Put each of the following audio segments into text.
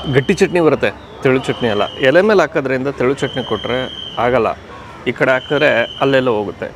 ಗಟ್ಟಿ ಚಟ್ನಿ ಬರುತ್ತೆ ತೆಳು ಚಟ್ನಿ ಅಲ್ಲ ಎಲೆ ಮೇಲೆ ಹಾಕೋದ್ರಿಂದ ತೆಳು ಚಟ್ನಿ ಕೊಟ್ಟರೆ ಆಗಲ್ಲ ಈ ಕಡೆ ಹಾಕಿದ್ರೆ ಅಲ್ಲೆಲ್ಲ ಹೋಗುತ್ತೆ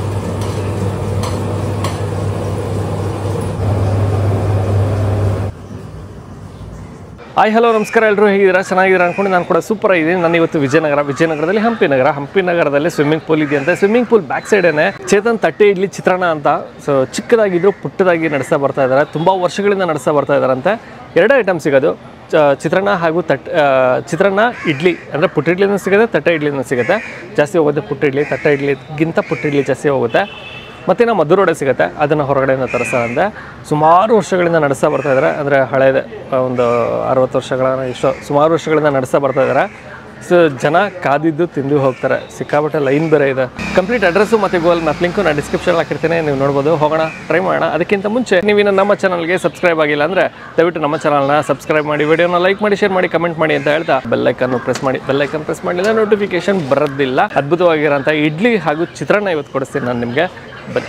ಹಾಯ್ ಹಲೋ ನಮಸ್ಕಾರ ಎಲ್ಲರೂ ಹೇಗಿದ್ದೀರಾ ಚೆನ್ನಾಗಿದ್ದೀರಾ ಅನ್ಕೊಂಡು ನಾನು ಕೂಡ ಸೂಪರ್ ಆಗಿದ್ದೀನಿ ನಾನು ಇವತ್ತು ವಿಜಯನಗರ ವಿಜಯನಗರದಲ್ಲಿ ಹಂಪಿ ನಗರ ಹಂಪಿ ನಗರದಲ್ಲಿ ಸ್ವಿಮ್ಮಿಂಗ್ ಪೂಲ್ ಇದೆಯಂತೆ ಸ್ವಿಮ್ಮಿಂಗ್ ಪೂಲ್ ಬ್ಯಾಕ್ ಸೈಡೇನೆ ಚೇತನ್ ತಟ್ಟೆ ಇಡ್ಲಿ ಚಿತ್ರಾನ್ನ ಅಂತ ಸೊ ಚಿಕ್ಕದಾಗಿದ್ರು ಪುಟ್ಟದಾಗಿ ನಡೆಸ್ತಾ ಬರ್ತಾ ಇದ್ದಾರೆ ತುಂಬ ವರ್ಷಗಳಿಂದ ನಡೆಸ್ತಾ ಬರ್ತಾ ಇದ್ದಾರಂತೆ ಎರಡೇ ಐಟಮ್ ಸಿಗೋದು ಚ- ಚಿತ್ರಾನ್ನ ಹಾಗೂ ತಟ್ ಆ, ಚಿತ್ರಾನ್ನ ಇಡ್ಲಿ ಅಂದರೆ ಪುಟ್ಟ ಇಡ್ಲಿನೂ ಸಿಗುತ್ತೆ ತಟ್ಟೆ ಇಡ್ಲಿನೂ ಸಿಗುತ್ತೆ ಜಾಸ್ತಿ ಹೋಗುತ್ತೆ ಪುಟ್ಟ ಇಡ್ಲಿ ತಟ್ಟೆ ಇಡ್ಲಿಗಿಂತ ಪುಟ್ಟ ಇಡ್ಲಿ ಜಾಸ್ತಿ ಹೋಗುತ್ತೆ ಮತ್ತು ನಾವು ಮಧುರೋಡೆ ಸಿಗುತ್ತೆ ಅದನ್ನು ಹೊರಗಡೆಯಿಂದ ತರಿಸ್ತಾರಂತೆ ಸುಮಾರು ವರ್ಷಗಳಿಂದ ನಡೆಸ್ತಾ ಬರ್ತಾ ಇದ್ದಾರೆ ಅಂದರೆ ಹಳೇದೆ ಒಂದು ಅರವತ್ತು ವರ್ಷಗಳ ಎಷ್ಟೋ ಸುಮಾರು ವರ್ಷಗಳಿಂದ ನಡೆಸ್ತಾ ಬರ್ತಾ ಇದ್ದಾರೆ ಸೊ ಜನ ಕಾದಿದ್ದು ತಿಂದು ಹೋಗ್ತಾರೆ ಸಿಕ್ಕಾಪಟ್ಟೆ ಲೈನ್ ಬೇರೆ ಇದೆ ಕಂಪ್ಲೀಟ್ ಅಡ್ರೆಸ್ಸು ಮತ್ತು ಗೂಗಲ್ ಮ್ಯಾಪ್ ಲಿಂಕು ನಾನು ಡಿಸ್ಕ್ರಿಪ್ಷನ್ ಹಾಕಿರ್ತೀನಿ ನೀವು ನೋಡ್ಬೋದು ಹೋಗೋಣ ಟ್ರೈ ಮಾಡೋಣ ಅದಕ್ಕಿಂತ ಮುಂಚೆ ನೀವು ಇನ್ನು ನಮ್ಮ ಚಾನಲ್ಗೆ ಸಬ್ಸ್ಕ್ರೈಬ್ ಆಗಿಲ್ಲ ಅಂದರೆ ದಯವಿಟ್ಟು ನಮ್ಮ ಚಾನಲ್ನ ಸಬ್ಸ್ಕ್ರೈಬ್ ಮಾಡಿ ವಿಡಿಯೋನ ಲೈಕ್ ಮಾಡಿ ಶೇರ್ ಮಾಡಿ ಕಮೆಂಟ್ ಮಾಡಿ ಅಂತ ಹೇಳ್ತಾ ಬೆಲ್ಲೈಕನ್ನು ಪ್ರೆಸ್ ಮಾಡಿ ಬೆಲ್ಲೈಕನ್ ಪ್ರೆಸ್ ಮಾಡಿದ್ರೆ ನೋಟಿಫಿಕೇಶನ್ ಬರೋದಿಲ್ಲ ಅದ್ಭುತವಾಗಿರೋಂಥ ಇಡ್ಲಿ ಹಾಗೂ ಚಿತ್ರಾನ್ನ ಇವತ್ತು ಕೊಡಿಸ್ತೀನಿ ನಾನು ನಿಮಗೆ ಬನ್ನಿ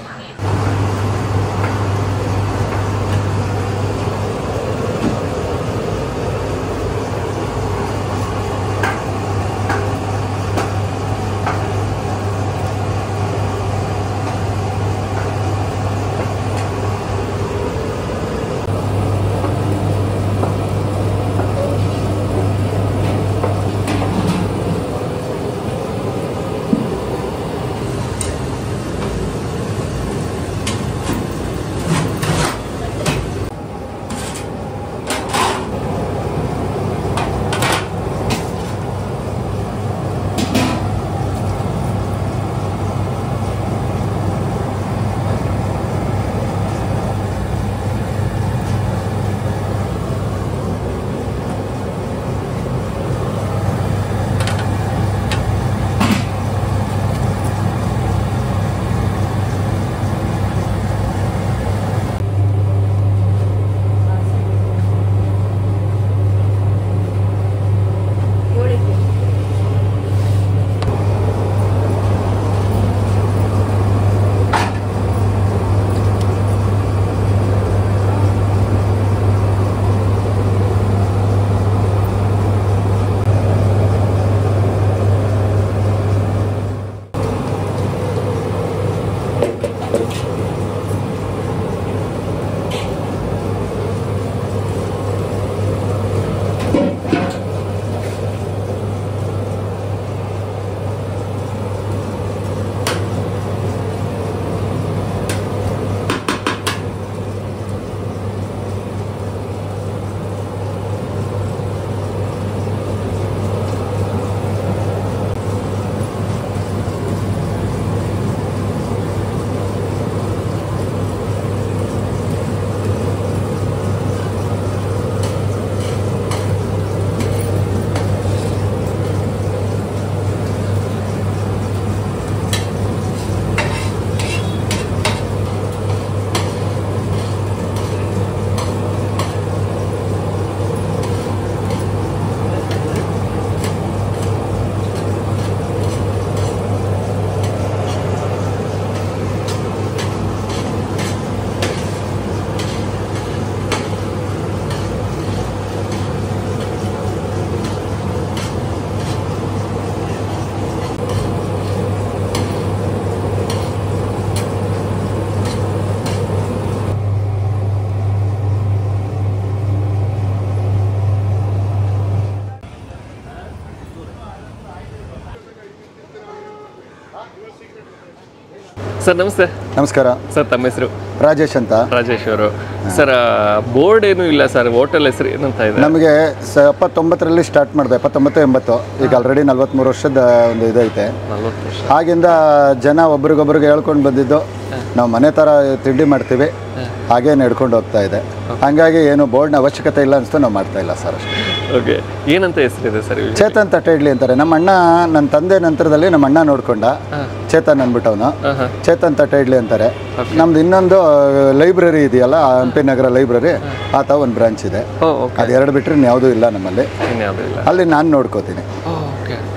ಸರ್ ನಮಸ್ತೆ ನಮಸ್ಕಾರ ಸರ್ ತಮ್ಮ ಹೆಸರು ರಾಜೇಶ್ ಅಂತ ರಾಜೇಶ್ ಅವರು ಸರ್ ಬೋರ್ಡ್ ಏನು ಇಲ್ಲ ಸರ್ ಹೋಟೆಲ್ ಹೆಸರು ಏನಂತ ಇದೆ ನಮಗೆ ಸ ಎಪ್ಪತ್ತೊಂಬತ್ತರಲ್ಲಿ ಸ್ಟಾರ್ಟ್ ಮಾಡಿದೆ ಎಪ್ಪತ್ತೊಂಬತ್ತು ಎಂಬತ್ತು ಈಗ ಆಲ್ರೆಡಿ ನಲ್ವತ್ತ್ಮೂರು ವರ್ಷದ ಒಂದು ಇದೈತೆ ನಲ್ವತ್ತು ವರ್ಷ ಆಗಿಂದ ಜನ ಒಬ್ರಿಗೊಬ್ರಿಗೆ ಹೇಳ್ಕೊಂಡು ಬಂದಿದ್ದು ನಾವು ಮನೆ ಥರ ತಿಂಡಿ ಮಾಡ್ತೀವಿ ಹಾಗೆ ನಡ್ಕೊಂಡು ಹೋಗ್ತಾ ಇದೆ ಹಾಗಾಗಿ ಏನು ಬೋರ್ಡ್ನ ಅವಶ್ಯಕತೆ ಇಲ್ಲ ಅನಿಸ್ತು ನಾವು ಮಾಡ್ತಾ ಇಲ್ಲ ಸರ್ ಅಷ್ಟೇ ಓಕೆ ಏನಂತ ಹೆಸರಿದೆ ಸರ್ ಇವು? ಚೇತನ್ ತಟ್ಟೆ ಇಡ್ಲಿ ಅಂತಾರೆ ನಮ್ಮ ಅಣ್ಣ ನನ್ನ ತಂದೆ ನಂತರದಲ್ಲಿ ನಮ್ಮ ಅಣ್ಣ ನೋಡ್ಕೊಂಡ ಚೇತನ್ ಅಂದ್ಬಿಟ್ಟವನು ಆಹಾ. ಚೇತನ್ ತಟ್ಟೆ ಇಡ್ಲಿ ಅಂತಾರೆ ನಮ್ದು ಇನ್ನೊಂದು ಲೈಬ್ರರಿ ಇದೆಯಲ್ಲ ಹಂಪಿ ನಗರ ಲೈಬ್ರರಿ ಆತ ಒಂದು ಬ್ರಾಂಚ್ ಇದೆ ಓ ಓಕೆ ಅದು ಎರಡು ಬಿಟ್ಟರೆ ಯಾವುದೂ ಇಲ್ಲ ನಮ್ಮಲ್ಲಿ ಇನ್ಯಾವುದೂ ಇಲ್ಲ ಅಲ್ಲಿ ನಾನು ನೋಡ್ಕೋತೀನಿ ಓಕೆ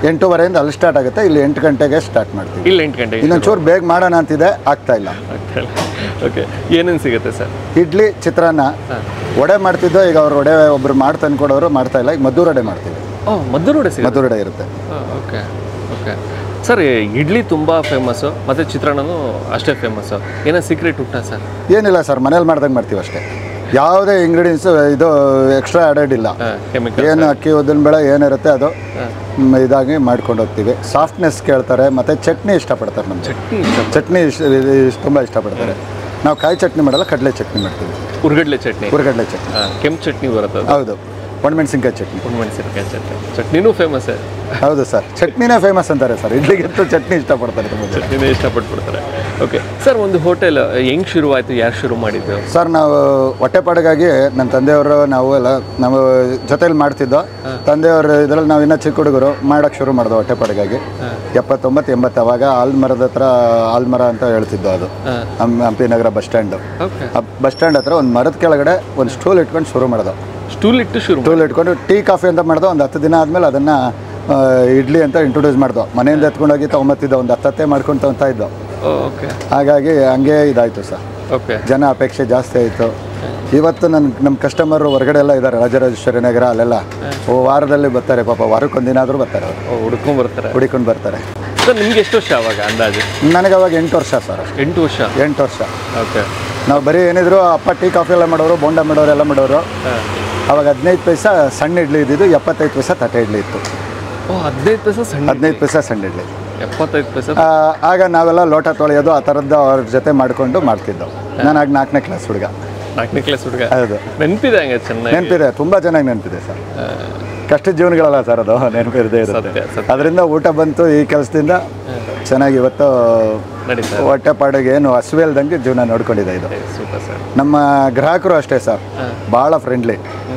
ಎಂಟೂವರೆಯಿಂದ ಅಲ್ಲಿ ಸ್ಟಾರ್ಟ್ ಆಗುತ್ತೆ ಇಲ್ಲಿ ಎಂಟು ಗಂಟೆಗೆ ಸ್ಟಾರ್ಟ್ ಮಾಡ್ತೀವಿ ಇಲ್ಲಿ ಎಂಟು ಗಂಟೆಗೆ ಇನ್ನೊಂದು ಚೂರು ಬೇಗ ಮಾಡೋಣ ಅಂತಿದೆ ಆಗ್ತಾ ಇಲ್ಲ ಓಕೆ ಏನೇನು ಸಿಗುತ್ತೆ ಸರ್ ಇಡ್ಲಿ ಚಿತ್ರಾನ್ನ ವಡೆ ಮಾಡ್ತಿದ್ದೋ ಈಗ ಅವ್ರು ವಡೆ ಒಬ್ರು ಮಾಡಿ ತಂದ್ಕೊಡೋರು ಮಾಡ್ತಾ ಇಲ್ಲ ಈಗ ಮದ್ದೂರು ವಡೆ ಮಾಡ್ತೀವಿ ಓ ಮದ್ದೂರು ವಡೆ ಸಿಗುತ್ತೆ ಮದ್ದೂರು ವಡೆ ಇರುತ್ತೆ ಓಕೆ ಓಕೆ ಸರ್ ಇಡ್ಲಿ ತುಂಬ ಫೇಮಸ್ಸು ಮತ್ತು ಚಿತ್ರಾನ್ನನೂ ಅಷ್ಟೇ ಫೇಮಸ್ಸು ಏನೋ ಸೀಕ್ರೆಟ್ ಊಟ ಸರ್ ಏನಿಲ್ಲ ಸರ್ ಮನೇಲಿ ಮಾಡ್ದಂಗೆ ಮಾಡ್ತೀವಿ ಅಷ್ಟೇ ಯಾವುದೇ ಇಂಗ್ರೀಡಿಯೆಂಟ್ಸ್ ಇದು ಎಕ್ಸ್ಟ್ರಾ ಆ್ಯಡೆಡ್ ಇಲ್ಲ ಕೆಮಿಕಲ್ ಏನು ಅಕ್ಕಿ ಉದ್ದಿನ ಬೇಳೆ ಏನಿರುತ್ತೆ ಅದು ಮ್, ಇದಾಗಿ ಮಾಡ್ಕೊಂಡು ಹೋಗ್ತೀವಿ ಸಾಫ್ಟ್ನೆಸ್ ಕೇಳ್ತಾರೆ ಮತ್ತು ಚಟ್ನಿ ಇಷ್ಟಪಡ್ತಾರೆ ನಮಗೆ ಚಟ್ನಿ ಇಷ್ಟ ಚಟ್ನಿ ಇಷ್ಟ ತುಂಬ ಇಷ್ಟಪಡ್ತಾರೆ ನಾವು ಕಾಯಿ ಚಟ್ನಿ ಮಾಡಲ್ಲ ಕಡಲೆ ಚಟ್ನಿ ಮಾಡ್ತೀವಿ ಉರ್ಗಡ್ಲೆ ಚಟ್ನಿ ಹುರ್ಗಡ್ಲೆ ಚಟ್ನಿ ಹಾಂ ಕೆಂಪು ಚಟ್ನಿ ಬರುತ್ತೆ ಅದು ಹೌದು ಒಣಮೆಣಸಿನ್ಕಾಯಿ ಚಟ್ನಿ ಮೆಣಸಿನಕಾಯಿ ಚಟ್ನಿ ಚಟ್ನಿನೂ ಫೇಮಸ್ಸೇ ಹೌದು ಸರ್ ಚಟ್ನಿನೇ ಫೇಮಸ್ ಅಂತಾರೆ ಸರ್ ಇಡ್ಲಿಗಿಂತ ಚಟ್ನಿ ಇಷ್ಟಪಡ್ತಾರೆ ತುಂಬ ಜನ ಚಟ್ನಿನೇ ಇಷ್ಟಪಟ್ಬಿಡ್ತಾರೆ ಓಕೆ ಸರ್ ಒಂದು ಹೋಟೆಲ್ ಹೆಂಗ್ ಶುರುವಾಯಿತು ಯಾರು ಶುರು ಮಾಡಿದ್ದು ಸರ್ ನಾವು ಹೊಟ್ಟೆಪಾಡಿಗಾಗಿ ನನ್ನ ತಂದೆಯವರು ನಾವು ಎಲ್ಲ ನಾವು ಜೊತೆಲಿ ಮಾಡ್ತಿದ್ದೋ ತಂದೆಯವರು ಇದರಲ್ಲಿ ನಾವು ಇನ್ನೂ ಚಿಕ್ಕ ಹುಡುಗರು ಮಾಡೋಕ್ಕೆ ಶುರು ಮಾಡಿದ್ವು ಹೊಟ್ಟೆಪಾಡಿಗಾಗಿ ಎಪ್ಪತ್ತೊಂಬತ್ತು ಎಂಬತ್ತು ಅವಾಗ ಆಲ್ಮರದ ಹತ್ರ ಆಲ್ಮರ ಅಂತ ಹೇಳ್ತಿದ್ದೋ ಅದು ಹಾಂ ಹಂ Hampi Nagar bus stand okay ಆ ಬಸ್ ಸ್ಟ್ಯಾಂಡ್ ಹತ್ರ ಒಂದು ಮರದ ಕೆಳಗಡೆ ಒಂದು ಸ್ಟೂಲ್ ಇಟ್ಕೊಂಡು ಶುರು ಮಾಡೋದು ಸ್ಟೂಲ್ ಇಟ್ಟು ಶುರು ಸ್ಟೂಲ್ ಇಟ್ಕೊಂಡು ಟೀ ಕಾಫಿ ಅಂತ ಮಾಡ್ದೋ ಒಂದು ಹತ್ತು ದಿನ ಆದಮೇಲೆ ಅದನ್ನು ಇಡ್ಲಿ ಅಂತ ಇಂಟ್ರೊಡ್ಯೂಸ್ ಮಾಡ್ದೋ ಮನೆಯಿಂದ ಎತ್ಕೊಂಡೋಗಿ ತೊಗೊಂಬತ್ತಿದ್ದೋ ಒಂದು ಹತ್ತತ್ತೆ ಮಾಡ್ಕೊಂಡು ತೊಗೊತಾ ಇದ್ದೋ ಓಕೆ ಹಾಗಾಗಿ ಹಂಗೆ ಇದಾಯಿತು ಸರ್ ಓಕೆ ಜನ ಅಪೇಕ್ಷೆ ಜಾಸ್ತಿ ಆಯಿತು ಇವತ್ತು ನನ್ನ ನಮ್ಮ ಕಸ್ಟಮರ್ ಹೊರಗಡೆ ಎಲ್ಲ ಇದ್ದಾರೆ ರಾಜರಾಜೇಶ್ವರಿ ನಗರ ಅಲ್ಲೆಲ್ಲ ಓ ವಾರದಲ್ಲಿ ಬರ್ತಾರೆ ಪಾಪ ವಾರಕ್ಕೆ ಒಂದಿನ ಆದರೂ ಬರ್ತಾರೆ ಅವರು ಹುಡ್ಕೊಂಡ್ ಬರ್ತಾರೆ ಹುಡಿಕೊಂಡು ಬರ್ತಾರೆ ಸರ್ ನಿಮ್ಗೆ ಎಷ್ಟು ವರ್ಷ ಅವಾಗ ಅಂದಾಜು ನನಗೆ ಅವಾಗ ಎಂಟು ವರ್ಷ ಸರ್ ಎಂಟು ವರ್ಷ ಎಂಟು ವರ್ಷ ಓಕೆ ನಾವು ಬರೀ ಏನಿದ್ರು ಅಪ್ಪ ಟೀ ಕಾಫಿ ಎಲ್ಲ ಮಾಡೋರು ಬೋಂಡ ಮಾಡೋರು ಎಲ್ಲ ಮಾಡೋರು ಅವಾಗ ಹದಿನೈದು ಪೈಸಾ ಸಣ್ಣ ಇಡ್ಲಿ ಇದ್ದಿದ್ದು ಎಪ್ಪತ್ತೈದು ಪೈಸಾ ತಟ್ಟೆ ಇಡ್ಲಿ ಇತ್ತು ಓ ಹದಿನೈದು ಪೈಸೆ ಸಣ್ಣ ಹದಿನೈದು ಪೈಸಾ ಸಣ್ಣ ಇಡ್ಲಿ ಎಪ್ಪತ್ತೈದು ಪೈಸೆ ಆ, ಆಗ ನಾವೆಲ್ಲ ಲೋಟ ತೊಳೆಯೋದು ಆ ಥರದ್ದು ಅವ್ರ ಜೊತೆ ಮಾಡಿಕೊಂಡು ಮಾಡ್ತಿದ್ದೆವು ನಾನು ಆಗ ನಾಲ್ಕನೇ ಕ್ಲಾಸ್ ಹುಡುಗ ನಾಲ್ಕನೇ ಕ್ಲಾಸ್ ಹುಡುಗ ಹೌದು ನೆನಪಿದೆ ಹಂಗೆ ಚೆನ್ನಾಗಿ ನೆನಪಿದೆ ತುಂಬ ಚೆನ್ನಾಗಿ ನೆನಪಿದೆ ಸರ್ ಆ, ಕಷ್ಟದ ಜೀವನಗಳಲ್ಲ ಸರ್ ಅದು ನೆನಪಿರದೇ ಇರುತ್ತೆ ಸತ್ಯ ಸತ್ಯ ಅದರಿಂದ ಊಟ ಬಂತು ಈ ಕೆಲಸದಿಂದ ಚೆನ್ನಾಗಿ ಇವತ್ತು ನಡೀತಾ ಹೊಟ್ಟೆ ಪಾಡಿಗೆ ಏನು ಹಸುವೆಲ್ದಂಗೆ ಜೀವನ ನೋಡ್ಕೊಂಡಿದೆ ಇದು ಸೂಪರ್ ಸರ್ ನಮ್ಮ ಗ್ರಾಹಕರು ಅಷ್ಟೇ ಸರ್ ಭಾಳ ಫ್ರೆಂಡ್ಲಿ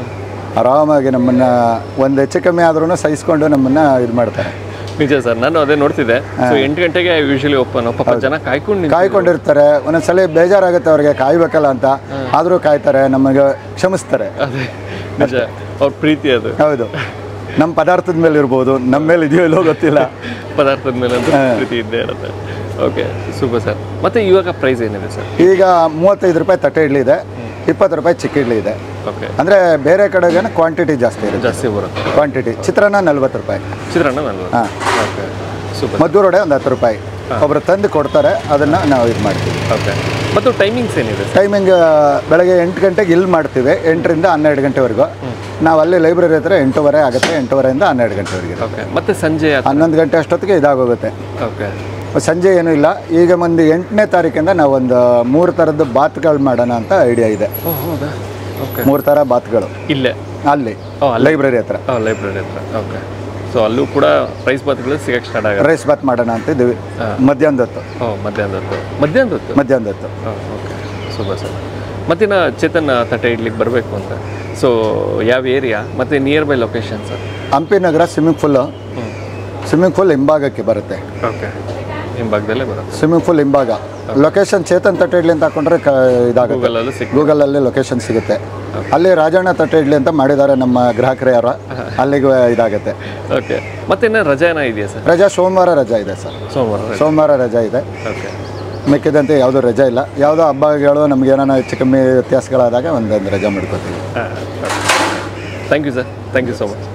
ಆರಾಮಾಗಿ ನಮ್ಮನ್ನು ಒಂದು ಹೆಚ್ಚು ಕಮ್ಮಿ ಆದ್ರೂ ಸಹಿಸ್ಕೊಂಡು ನಮ್ಮನ್ನು ಇದು ಮಾಡ್ತಾರೆ ನಿಜ ಸರ್ ನಾನು ಅದೇ ನೋಡ್ತಿದ್ದೆ ಸೊ ಎಂಟು ಗಂಟೆಗೆ ಯೂಶಲಿ ಓಪನ್ ಪಾಪ ಜನ ಕಾಯ್ಕೊಂಡು ನಿಂತು ಕಾಯ್ಕೊಂಡಿರ್ತಾರೆ ಒಂದೊಂದ್ಸಲ ಬೇಜಾರಾಗುತ್ತೆ ಅವ್ರಿಗೆ ಕಾಯ್ಬೇಕಲ್ಲ ಅಂತ ಆದರೂ ಕಾಯ್ತಾರೆ ನಮಗೆ ಕ್ಷಮಿಸ್ತಾರೆ ಅದೇ ನಿಜ ಅವ್ರ ಪ್ರೀತಿ ಅದು ಹೌದು ನಮ್ಮ ಪದಾರ್ಥದ ಮೇಲೆ ಇರ್ಬೋದು ನಮ್ಮ ಮೇಲೆ ಇದೆಯೋ ಇಲ್ಲೋ ಗೊತ್ತಿಲ್ಲ ಪದಾರ್ಥದ ಮೇಲೆ ಅಂತ ಪ್ರೀತಿ ಇದ್ದೇ ಇರುತ್ತೆ ಓಕೆ ಸೂಪರ್ ಸರ್ ಮತ್ತೆ ಇವಾಗ ಪ್ರೈಸ್ ಏನಿದೆ ಸರ್ ಈಗ ಮೂವತ್ತೈದು ರೂಪಾಯಿ ತಟ್ಟೆ ಇಡ್ಲಿ ಇದೆ ಇಪ್ಪತ್ತು ರೂಪಾಯಿ ಚಿಕ್ಕ ಇಡ್ಲಿ ಇದೆ ಓಕೆ ಅಂದರೆ ಬೇರೆ ಕಡೆಗೇನೆ ಕ್ವಾಂಟಿಟಿ ಜಾಸ್ತಿ ಇರುತ್ತೆ ಜಾಸ್ತಿ ಬರುತ್ತೆ ಕ್ವಾಂಟಿಟಿ ಚಿತ್ರಾನ್ನ ನಲ್ವತ್ತು ರೂಪಾಯಿ ಚಿತ್ರಾನ್ನ ನಲ್ವತ್ತು ಹಾಂ ಓಕೆ ಸೂಪರ್ ಮದ್ದೂರು ವಡೆ ಒಂದು ಹತ್ತು ರೂಪಾಯಿ ಒಬ್ಬರು ತಂದು ಕೊಡ್ತಾರೆ ಅದನ್ನು ನಾವು ಇದು ಮಾಡ್ತೀವಿ ಓಕೆ ಮತ್ತು ಟೈಮಿಂಗ್ಸ್ ಏನಿದೆ ಸರ್ ಟೈಮಿಂಗ್ ಬೆಳಗ್ಗೆ ಎಂಟು ಗಂಟೆಗೆ ಇಲ್ಲಿ ಮಾಡ್ತೀವಿ ಎಂಟರಿಂದ ಹನ್ನೆರಡು ಗಂಟೆವರೆಗೂ ನಾವು ಅಲ್ಲಿ ಲೈಬ್ರರಿ ಹತ್ರ ಎಂಟೂವರೆ ಆಗುತ್ತೆ ಎಂಟೂವರೆಯಿಂದ ಹನ್ನೆರಡು ಗಂಟೆವರೆಗೆ ಓಕೆ ಮತ್ತೆ ಸಂಜೆ ಹನ್ನೊಂದು ಗಂಟೆ ಅಷ್ಟೊತ್ತಿಗೆ ಇದಾಗೋಗುತ್ತೆ ಓಕೆ ಸಂಜೆ ಏನೂ ಇಲ್ಲ ಈಗ ಒಂದು ಎಂಟನೇ ತಾರೀಕಿಂದ ನಾವು ಒಂದು ಮೂರು ಥರದ್ದು ಬಾತ್ಗಳು ಮಾಡೋಣ ಅಂತ ಐಡಿಯಾ ಇದೆ ಓ ಹೌದಾ ಓಕೆ ಮೂರು ಥರ ಬಾತ್ಗಳು ಇಲ್ಲೇ ಅಲ್ಲಿ ಓ ಅಲ್ಲಿ ಲೈಬ್ರರಿ ಹತ್ರ ಹಾಂ ಲೈಬ್ರರಿ ಹತ್ರ ಓಕೆ ಸೊ ಅಲ್ಲೂ ಕೂಡ ಪ್ರೈಸ್ ಬಾತ್ಗಳು ಸಿಗಕ್ಕೆ ಸ್ಟಾರ್ಟ್ ಆಗುತ್ತೆ ರೈಸ್ ಬಾತ್ ಮಾಡೋಣ ಅಂತ ಇದ್ದೀವಿ ಮಧ್ಯಾಹ್ನದ ಹೊತ್ತು ಓ ಮಧ್ಯಾಹ್ನದ ಹೊತ್ತು ಮಧ್ಯಾಹ್ನದ ಹೊತ್ತು ಮಧ್ಯಾಹ್ನದ ಹೊತ್ತು ಹಾಂ ಓಕೆ ಸೂಪರ್ ಸರ್ ಮತ್ತಿನ್ನು ಚೇತನ್ ತಟ್ಟೆ ಇಡ್ಲಿಕ್ಕೆ ಬರಬೇಕು ಅಂತ ಸೊ ಯಾವ ಏರಿಯಾ ಮತ್ತು near by location sir Hampi Nagar swimming pool ಹ್ಞೂ ಸ್ವಿಮ್ಮಿಂಗ್ ಫೂಲ್ ಹಿಂಭಾಗಕ್ಕೆ ಬರುತ್ತೆ ಓಕೆ ನಿಮ್ಮ ಭಾಗದಲ್ಲೇ ಬರುತ್ತೆ ಸ್ವಿಮ್ಮಿಂಗ್ ಫೂಲ್ ಹಿಂಭಾಗ ಲೊಕೇಶನ್ ಚೇತನ್ ತಟ್ಟೆ ಇಡ್ಲಿ ಅಂತ ಹಾಕೊಂಡ್ರೆ ಕ ಇದಾಗುತ್ತೆ ಗೂಗಲಲ್ಲೂ ಸಿಕ್ ಗೂಗಲಲ್ಲಿ ಲೊಕೇಶನ್ ಸಿಗುತ್ತೆ ಅಲ್ಲಿ ರಾಜಣ್ಣ ತಟ್ಟೆ ಇಡ್ಲಿ ಅಂತ ಮಾಡಿದ್ದಾರೆ ನಮ್ಮ ಗ್ರಾಹಕರು ಯಾರು ಅಲ್ಲಿಗೆ ಇದಾಗುತ್ತೆ ಓಕೆ ಮತ್ತಿನ್ನು ರಜಾ ಏನೋ ಇದೆಯಾ ಸರ್ ರಜಾ ಸೋಮವಾರ ರಜಾ ಇದೆ ಸರ್ ಸೋಮವಾರ ರಜೆ ಸೋಮವಾರ ರಜಾ ಇದೆ ಓಕೆ ಮಿಕ್ಕಿದಂತೆ ಯಾವುದೂ ರಜಾ ಇಲ್ಲ ಯಾವುದೋ ಹಬ್ಬಗಳು ನಮ್ಗೆ ಏನಾನ ಹೆಚ್ಚು ಕಮ್ಮಿ ವ್ಯತ್ಯಾಸಗಳಾದಾಗ ಒಂದೊಂದು ರಜಾ ಮಾಡ್ಕೋತೀವಿ ಹಾಂ thank you sir thank you so much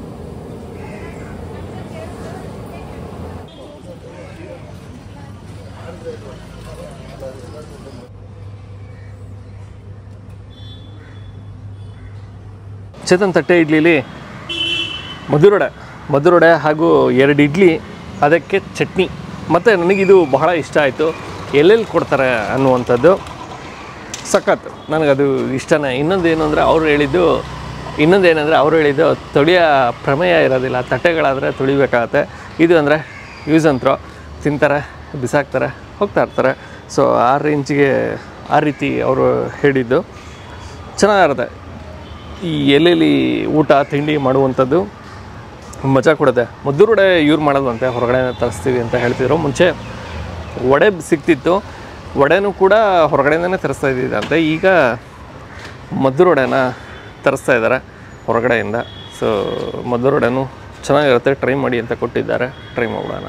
Chetan Thatte ಇಡ್ಲಿಲಿ ಮಧುರೊಡೆ ಮಧುರೊಡೆ ಹಾಗೂ ಎರಡು ಇಡ್ಲಿ ಅದಕ್ಕೆ ಚಟ್ನಿ ಮತ್ತು ನನಗಿದು ಬಹಳ ಇಷ್ಟ ಆಯಿತು ಎಲ್ಲೆಲ್ಲಿ ಕೊಡ್ತಾರೆ ಅನ್ನುವಂಥದ್ದು ಸಖತ್ ನನಗದು ಇಷ್ಟನೇ ಇನ್ನೊಂದು ಏನು ಅಂದರೆ ಅವ್ರು ಹೇಳಿದ್ದು ಇನ್ನೊಂದು ಏನಂದರೆ ಅವ್ರು ಹೇಳಿದ್ದು ತೊಳೆಯ ಪ್ರಮೇಯ ಇರೋದಿಲ್ಲ ತಟ್ಟೆಗಳಾದರೆ ತೊಳಿಬೇಕಾಗತ್ತೆ ಇದು ಅಂದರೆ ಯೂಸ್ ಅಂತ್ರು ತಿಂತಾರೆ ಬಿಸಾಕ್ತಾರೆ ಹೋಗ್ತಾ ಇರ್ತಾರೆ ಸೊ ಆ ರೇಂಜಿಗೆ ಆ ರೀತಿ ಅವರು ಹೇಳಿದ್ದು ಚೆನ್ನಾಗಿರುತ್ತೆ ಈ ಎಲ್ಲೆಲ್ಲಿ ಊಟ ತಿಂಡಿ ಮಾಡುವಂಥದ್ದು ಮಜಾ ಕೊಡುತ್ತೆ ಮದ್ದೂರು ವಡೆ ಇವ್ರು ಮಾಡೋದಂತೆ ಹೊರಗಡೆ ತರಿಸ್ತೀವಿ ಅಂತ ಹೇಳ್ತಿದ್ರು ಮುಂಚೆ ವಡೆ ಸಿಗ್ತಿತ್ತು ವಡೆನೂ ಕೂಡ ಹೊರಗಡೆಯಿಂದನೇ ತರಿಸ್ತಾ ಇದ್ದಿದ್ದಂತೆ ಈಗ ಮದ್ದೂರು ವಡೆನ ತರಿಸ್ತಾ ಇದ್ದಾರೆ ಹೊರಗಡೆಯಿಂದ ಸೊ ಮದ್ದೂರು ವಡೆನೂ ಚೆನ್ನಾಗಿರುತ್ತೆ ಟ್ರೈ ಮಾಡಿ ಅಂತ ಕೊಟ್ಟಿದ್ದಾರೆ ಟ್ರೈ ಮಾಡೋಣ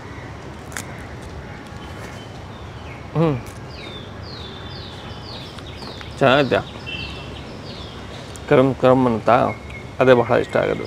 ಹ್ಞೂ ಚೆನ್ನಾಗಿದೆ ಕರಮ್ ಕರಮ್ ಅಂತ ಅದೇ ಬಹಳ ಇಷ್ಟ ಆಗೋದು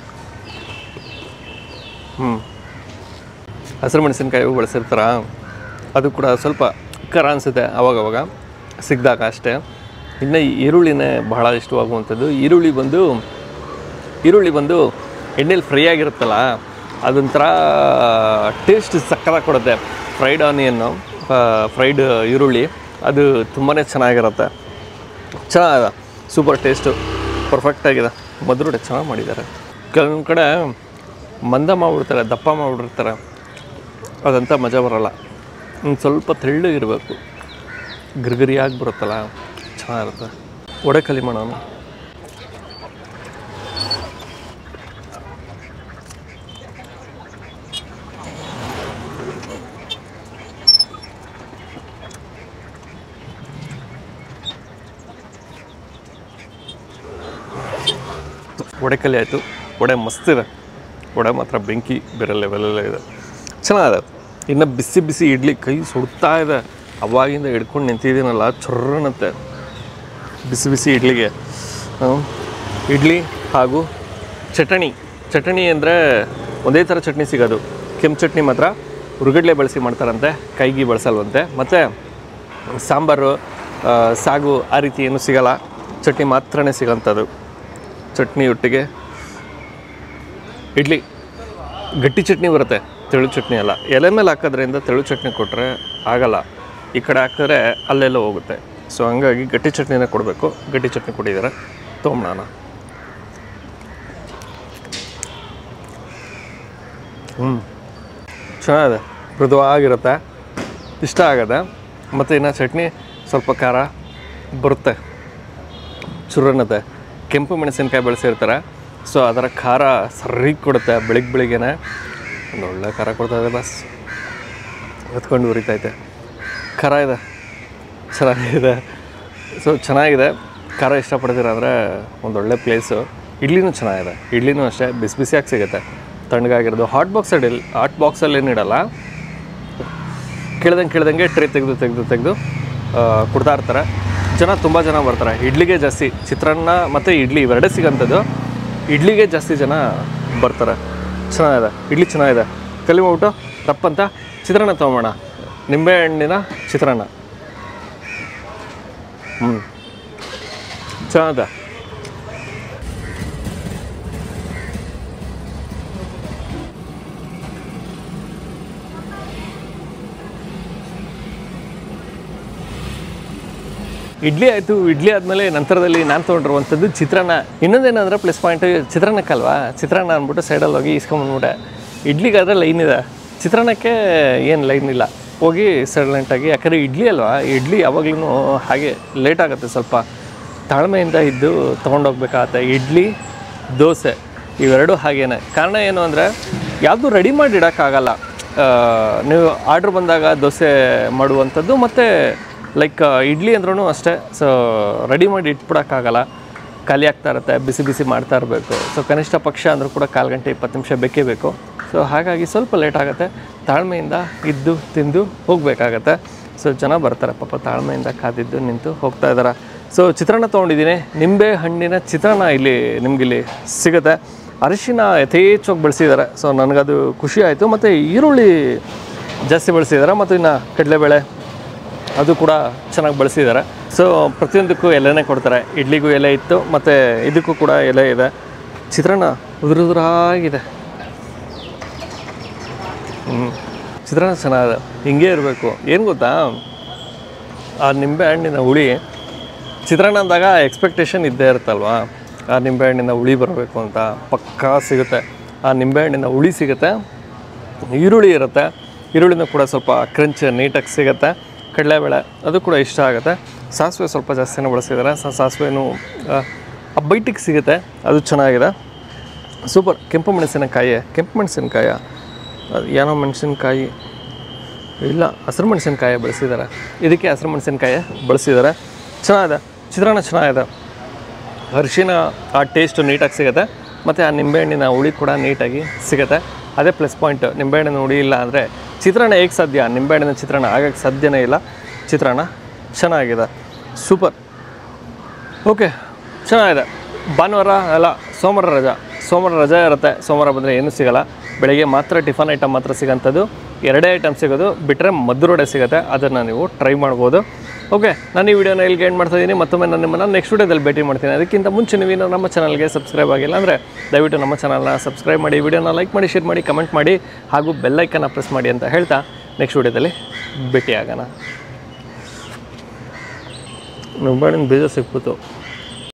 ಹ್ಞೂ ಹಸಿರು ಮೆಣಸಿನ್ಕಾಯಿ ಬಳಸಿರ್ತಾರ ಅದು ಕೂಡ ಸ್ವಲ್ಪ ಖರ ಅನಿಸುತ್ತೆ ಅವಾಗವಾಗ ಸಿಕ್ಕಿದಾಗ ಅಷ್ಟೇ ಇನ್ನು ಈ ಈರುಳ್ಳಿನೇ ಬಹಳ ಇಷ್ಟವಾಗುವಂಥದ್ದು ಈರುಳ್ಳಿ ಬಂದು ಈರುಳ್ಳಿ ಬಂದು ಎಣ್ಣೆಲಿ ಫ್ರೈ ಆಗಿರುತ್ತಲ್ಲ ಅದೊಂಥರ ಟೇಸ್ಟ್ ಸಕ್ಕತ್ತಾಗಿ ಕೊಡುತ್ತೆ ಫ್ರೈಡ್ ಆನಿಯನ್ನು ಫ್ರೈಡ್ ಈರುಳ್ಳಿ ಅದು ತುಂಬಾ ಚೆನ್ನಾಗಿರುತ್ತೆ ಚೆನ್ನಾಗಿದೆ ಸೂಪರ್ ಟೇಸ್ಟು ಪರ್ಫೆಕ್ಟಾಗಿದೆ ಮಧುರಡೆ ಚೆನ್ನಾಗಿ ಮಾಡಿದ್ದಾರೆ ಕೆಲವೊಂದು ಕಡೆ ಮಂದ ಮಾಡಿಬಿಡ್ತಾರೆ ದಪ್ಪ ಮಾಡಿಬಿಟ್ಟಿರ್ತಾರೆ ಅದಂತ ಮಜಾ ಬರೋಲ್ಲ ಒಂದು ಸ್ವಲ್ಪ ತೆಳ್ಳಗಿರಬೇಕು ಗಿರ್ಗಿರಿಯಾಗಿ ಬರುತ್ತಲ್ಲ ಚೆನ್ನಾಗಿರುತ್ತೆ ಒಡೆ ಕಲಿ ಮಾಡೋಣ ವಡೆ ಕಲಿ ಆಯಿತು ವಡೆ ಮಸ್ತಿದೆ ವಡೆ ಮಾತ್ರ ಬೆಂಕಿ ಬೇರೆ ಲೆವೆಲಲ್ಲೇ ಇದೆ ಚೆನ್ನಾಗಿದೆ ಇನ್ನು ಬಿಸಿ ಬಿಸಿ ಇಡ್ಲಿ ಕೈ ಸುಡ್ತಾ ಇದೆ ಅವಾಗಿಂದ ಹಿಡ್ಕೊಂಡು ನಿಂತಿದ್ದೀನಲ್ಲ ಚೊರ್ರನತ್ತೆ ಬಿಸಿ ಬಿಸಿ ಇಡ್ಲಿಗೆ ಹ್ಮ್. ಇಡ್ಲಿ ಹಾಗೂ ಚಟಣಿ ಚಟಣಿ ಅಂದರೆ ಒಂದೇ ಥರ ಚಟ್ನಿ ಸಿಗೋದು ಕೆಂಪು ಚಟ್ನಿ ಮಾತ್ರ ಹುರುಗಡ್ಲೆ ಬಳಸಿ ಮಾಡ್ತಾರಂತೆ ಕೈಗೆ ಬಳಸಲ್ವಂತೆ ಮತ್ತು ಸಾಂಬಾರು ಆ, ಸಾಗು ಆ ರೀತಿ ಏನು ಸಿಗಲ್ಲ ಚಟ್ನಿ ಮಾತ್ರನೇ ಸಿಗೋಂಥದ್ದು ಚಟ್ನಿ ಒಟ್ಟಿಗೆ ಇಡ್ಲಿ ಗಟ್ಟಿ ಚಟ್ನಿ ಬರುತ್ತೆ ತೆಳು ಚಟ್ನಿ ಅಲ್ಲ ಎಲೆ ಮೇಲೆ ಹಾಕೋದ್ರಿಂದ ತೆಳು ಚಟ್ನಿ ಕೊಟ್ಟರೆ ಆಗಲ್ಲ ಈ ಕಡೆ ಹಾಕಿದ್ರೆ ಅಲ್ಲೆಲ್ಲ ಹೋಗುತ್ತೆ ಸೊ ಹಂಗಾಗಿ ಗಟ್ಟಿ ಚಟ್ನಿನೇ ಕೊಡಬೇಕು ಗಟ್ಟಿ ಚಟ್ನಿ ಕೊಟ್ಟಿದ್ದಾರೆ ತೊಗೊಂಬೋಣ ಹ್ಞೂ ಚೆನ್ನಾಗಿದೆ ಮೃದುವಾಗಿರುತ್ತೆ ಇಷ್ಟ ಆಗತ್ತೆ ಮತ್ತು ಇನ್ನು ಚಟ್ನಿ ಸ್ವಲ್ಪ ಖಾರ ಬರುತ್ತೆ ಚುರ್ರನ್ನತೆ ಕೆಂಪು ಮೆಣಸಿನ್ಕಾಯಿ ಬೆಳೆಸಿರ್ತಾರೆ ಸೊ ಅದರ ಖಾರ ಸರಿಗೆ ಕೊಡುತ್ತೆ ಬೆಳಿಗ್ಗೆ ಬೆಳಿಗ್ಗೆನೆ ಒಂದು ಒಳ್ಳೆ ಖಾರ ಕೊಡ್ತಾ ಇದೆ ಬಸ್ ಹೊತ್ಕೊಂಡು ಉರಿತೈತೆ ಖಾರ ಇದೆ ಚೆನ್ನಾಗಿದೆ ಸೊ ಚೆನ್ನಾಗಿದೆ ಖಾರ ಇಷ್ಟಪಡ್ತೀರ ಅಂದರೆ ಒಂದೊಳ್ಳೆ ಪ್ಲೇಸು ಇಡ್ಲಿನೂ ಚೆನ್ನಾಗಿದೆ ಇಡ್ಲಿನೂ ಅಷ್ಟೇ ಬಿಸಿ ಬಿಸಿಯಾಗಿ ಸಿಗುತ್ತೆ ತಣ್ಣಗಾಗಿರೋದು ಹಾಟ್ ಬಾಕ್ಸ್ ಅಡಿಲ್ ಹಾಟ್ ಬಾಕ್ಸಲ್ಲಿ ಏನು ಇಡಲ್ಲ ಕೇಳ್ದಂಗೆ ಕೇಳ್ದಂಗೆ ಟ್ರೇ ತೆಗೆದು ತೆಗೆದು ತೆಗೆದು ಕೊಡ್ತಾ ಇರ್ತಾರೆ ಜನ ತುಂಬ ಜನ ಬರ್ತಾರೆ ಇಡ್ಲಿಗೆ ಜಾಸ್ತಿ ಚಿತ್ರಾನ್ನ ಮತ್ತು ಇಡ್ಲಿ ಇವೆರಡೇ ಸಿಗೋಂಥದ್ದು ಇಡ್ಲಿಗೆ ಜಾಸ್ತಿ ಜನ ಬರ್ತಾರೆ ಚೆನ್ನಾಗಿದೆ ಇಡ್ಲಿ ಚೆನ್ನಾಗಿದೆ ಕಲಿ ಮಾಡ್ಬಿಟ್ಟು ರಪ್ಪಂತ ಚಿತ್ರಾನ್ನ ತೊಗೊಂಬೋಣ ನಿಂಬೆಹಣ್ಣಿನ ಚಿತ್ರಾನ್ನ ಹ್ಞೂ ಚೆನ್ನಾಗಿದೆ ಇಡ್ಲಿ ಆಯಿತು ಇಡ್ಲಿ ಆದಮೇಲೆ ನಂತರದಲ್ಲಿ ನಾನು ತೊಗೊಂಡಿರುವಂಥದ್ದು ಚಿತ್ರಾನ್ನ ಇನ್ನೊಂದೇನಂದ್ರೆ ಪ್ಲಸ್ ಪಾಯಿಂಟ್ ಚಿತ್ರಾನ್ನಕ್ಕಲ್ವಾ ಚಿತ್ರಾನ್ನ ಅಂದ್ಬಿಟ್ಟು ಸೈಡಲ್ಲಿ ಹೋಗಿ ಇಸ್ಕೊಂಬಂದ್ಬಿಟ್ಟೆ ಇಡ್ಲಿಗಾದ್ರೆ ಲೈನ್ ಇದೆ ಚಿತ್ರಾನ್ನಕ್ಕೆ ಏನು ಲೈನ್ ಇಲ್ಲ ಹೋಗಿ ಸೈಲೆಂಟಾಗಿ ಯಾಕಂದರೆ ಇಡ್ಲಿ ಅಲ್ವಾ ಇಡ್ಲಿ ಯಾವಾಗ್ಲೂ ಹಾಗೆ ಲೇಟ್ ಆಗುತ್ತೆ ಸ್ವಲ್ಪ ತಾಳ್ಮೆಯಿಂದ ಇದ್ದು ತೊಗೊಂಡೋಗ್ಬೇಕಾಗತ್ತೆ ಇಡ್ಲಿ ದೋಸೆ ಇವೆರಡೂ ಹಾಗೇನೆ ಕಾರಣ ಏನು ಅಂದರೆ ಯಾವುದು ರೆಡಿ ಮಾಡಿ ಇಡೋಕ್ಕಾಗಲ್ಲ ಆ, ನೀವು ಆರ್ಡ್ರ್ ಬಂದಾಗ ದೋಸೆ ಮಾಡುವಂಥದ್ದು ಮತ್ತು ಲೈಕ್ ಇಡ್ಲಿ ಅಂದ್ರೂ ಅಷ್ಟೇ ಸೊ ರೆಡಿ ಮಾಡಿ ಇಟ್ಬಿಡೋಕ್ಕಾಗಲ್ಲ ಖಾಲಿ ಆಗ್ತಾ ಇರುತ್ತೆ ಬಿಸಿ ಬಿಸಿ ಮಾಡ್ತಾ ಇರಬೇಕು ಸೊ ಕನಿಷ್ಠ ಪಕ್ಷ ಅಂದರೂ ಕೂಡ ಕಾಲು ಗಂಟೆ ಇಪ್ಪತ್ತು ನಿಮಿಷ ಬೇಕೇ ಬೇಕು ಸೊ ಹಾಗಾಗಿ ಸ್ವಲ್ಪ ಲೇಟ್ ಆಗುತ್ತೆ ತಾಳ್ಮೆಯಿಂದ ಇದ್ದು ತಿಂದು ಹೋಗಬೇಕಾಗತ್ತೆ ಸೊ ಜನ ಬರ್ತಾರೆ ಪಾಪ ತಾಳ್ಮೆಯಿಂದ ಕಾದಿದ್ದು ನಿಂತು ಹೋಗ್ತಾ ಇದ್ದಾರೆ ಸೊ ಚಿತ್ರಾನ್ನ ತೊಗೊಂಡಿದ್ದೀನಿ ನಿಂಬೆ ಹಣ್ಣಿನ ಚಿತ್ರಾನ್ನ ಇಲ್ಲಿ ನಿಮಗಿಲ್ಲಿ ಸಿಗುತ್ತೆ ಅರಿಶಿನ ಯಥೇಚ್ಛವಾಗಿ ಬಳಸಿದ್ದಾರೆ ಸೊ ನನಗದು ಖುಷಿ ಆಯಿತು ಮತ್ತು ಈರುಳ್ಳಿ ಜಾಸ್ತಿ ಬಳಸಿದ್ದಾರೆ ಮತ್ತು ಇನ್ನು ಕಡಲೆಬೇಳೆ ಅದು ಕೂಡ ಚೆನ್ನಾಗಿ ಬಳಸಿದ್ದಾರೆ ಸೊ ಪ್ರತಿಯೊಂದಕ್ಕೂ ಎಲೆನೇ ಕೊಡ್ತಾರೆ ಇಡ್ಲಿಗೂ ಎಲೆ ಇತ್ತು ಮತ್ತು ಇದಕ್ಕೂ ಕೂಡ ಎಲೆ ಇದೆ ಚಿತ್ರಾನ್ನ ಉದುರುದುರಾಗಿದೆ ಹ್ಞೂ ಚಿತ್ರಾನ್ನ ಚೆನ್ನಾಗಿದೆ ಹಿಂಗೆ ಇರಬೇಕು ಏನು ಗೊತ್ತಾ ಆ ನಿಂಬೆ ಹಣ್ಣಿನ ಹುಳಿ ಚಿತ್ರಾನ್ನ ಅಂದಾಗ ಎಕ್ಸ್ಪೆಕ್ಟೇಷನ್ ಇದ್ದೇ ಇರುತ್ತಲ್ವಾ ಆ ನಿಂಬೆಹಣ್ಣಿನ ಹುಳಿ ಬರಬೇಕು ಅಂತ ಪಕ್ಕಾ ಸಿಗುತ್ತೆ ಆ ನಿಂಬೆಹಣ್ಣಿನ ಹುಳಿ ಸಿಗುತ್ತೆ ಈರುಳ್ಳಿ ಇರುತ್ತೆ ಈರುಳ್ಳಿನೂ ಕೂಡ ಸ್ವಲ್ಪ ಕ್ರಂಚ್ ನೀಟಾಗಿ ಸಿಗುತ್ತೆ ಕಡಲೆಬೇಳೆ ಅದು ಕೂಡ ಇಷ್ಟ ಆಗುತ್ತೆ ಸಾಸಿವೆ ಸ್ವಲ್ಪ ಜಾಸ್ತಿನೇ ಬಳಸಿದ್ದಾರೆ ಸ ಸಾಸಿವೆನೂ ಆ, ಆ ಬೈಟಿಗೆ ಸಿಗುತ್ತೆ ಅದು ಚೆನ್ನಾಗಿದೆ ಸೂಪರ್ ಕೆಂಪು ಮೆಣಸಿನಕಾಯಿ ಕೆಂಪು ಮೆಣಸಿನಕಾಯ ಅದು ಏನೋ ಮೆಣಸಿನ್ಕಾಯಿ ಇಲ್ಲ ಹಸಿರು ಮೆಣಸಿನ್ಕಾಯಿ ಬಳಸಿದ್ದಾರೆ ಇದಕ್ಕೆ ಹಸಿರು ಮೆಣಸಿನ್ಕಾಯಿ ಬಳಸಿದ್ದಾರೆ ಚೆನ್ನಾಗಿದೆ ಚಿತ್ರಾನ್ನ ಚೆನ್ನಾಗಿದೆ ಅರಿಶಿನ ಆ ಟೇಸ್ಟು ನೀಟಾಗಿ ಸಿಗುತ್ತೆ ಮತ್ತು ಆ ನಿಂಬೆಹಣ್ಣಿನ ಹುಳಿ ಕೂಡ ನೀಟಾಗಿ ಸಿಗುತ್ತೆ ಅದೇ ಪ್ಲಸ್ ಪಾಯಿಂಟ್ ನಿಂಬೆಹಣ್ಣಿನ ಹುಳಿ ಇಲ್ಲ ಅಂದರೆ ಚಿತ್ರಾನ್ನ ಹೇಗೆ ಸಾಧ್ಯ ನಿಂಬೆಹಣ್ಣಿನ ಚಿತ್ರಾನ್ನ ಆಗಕ್ಕೆ ಸಾಧ್ಯನೇ ಇಲ್ಲ ಚಿತ್ರಾನ್ನ ಚೆನ್ನಾಗಿದೆ ಸೂಪರ್ ಓಕೆ ಚೆನ್ನಾಗಿದೆ ಭಾನುವಾರ ಅಲ್ಲ ಸೋಮವಾರ ರಜಾ ಸೋಮವಾರ ರಜಾ ಇರುತ್ತೆ ಸೋಮವಾರ ಬಂದರೆ ಏನೂ ಸಿಗಲ್ಲ ಬೆಳಗ್ಗೆ ಮಾತ್ರ ಟಿಫನ್ ಐಟಮ್ ಮಾತ್ರ ಸಿಗೋಂಥದ್ದು ಎರಡೇ ಐಟಮ್ ಸಿಗೋದು ಬಿಟ್ಟರೆ ಮದ್ದೂರೊಡೆ ಸಿಗುತ್ತೆ ಅದನ್ನು ನೀವು ಟ್ರೈ ಮಾಡ್ಬೋದು ಓಕೆ ನಾನು ಈ ವಿಡಿಯೋನ ಇಲ್ಲಿಗೆ ಎಂಡ್ ಮಾಡ್ತಾ ಇದ್ದೀನಿ ಮತ್ತೊಮ್ಮೆ ನಾನು ನಿಮ್ಮನ್ನು ನೆಕ್ಸ್ಟ್ ವಿಡಿಯೋದಲ್ಲಿ ಭೇಟಿ ಮಾಡ್ತೀನಿ ಅದಕ್ಕಿಂತ ಮುಂಚೆ ನೀವೇನು ನಮ್ಮ ಚಾನಲ್ಗೆ ಸಬ್ಸ್ಕ್ರೈಬ್ ಆಗಿಲ್ಲ ಅಂದರೆ ದಯವಿಟ್ಟು ನಮ್ಮ ಚಾನಲ್ನ ಸಬ್ಸ್ಕ್ರೈಬ್ ಮಾಡಿ ವಿಡಿಯೋನ ಲೈಕ್ ಮಾಡಿ ಶೇರ್ ಮಾಡಿ ಕಮೆಂಟ್ ಮಾಡಿ ಹಾಗೂ ಬೆಲ್ಲೈಕನ್ನ ಪ್ರೆಸ್ ಮಾಡಿ ಅಂತ ಹೇಳ್ತಾ ನೆಕ್ಸ್ಟ್ ವಿಡಿಯೋದಲ್ಲಿ ಭೇಟಿ ಆಗೋಣ ನಿಂಬೆಹಣ್ಣಿನ ಬೀಜ ಸಿಕ್ಬಿಟ್ಟು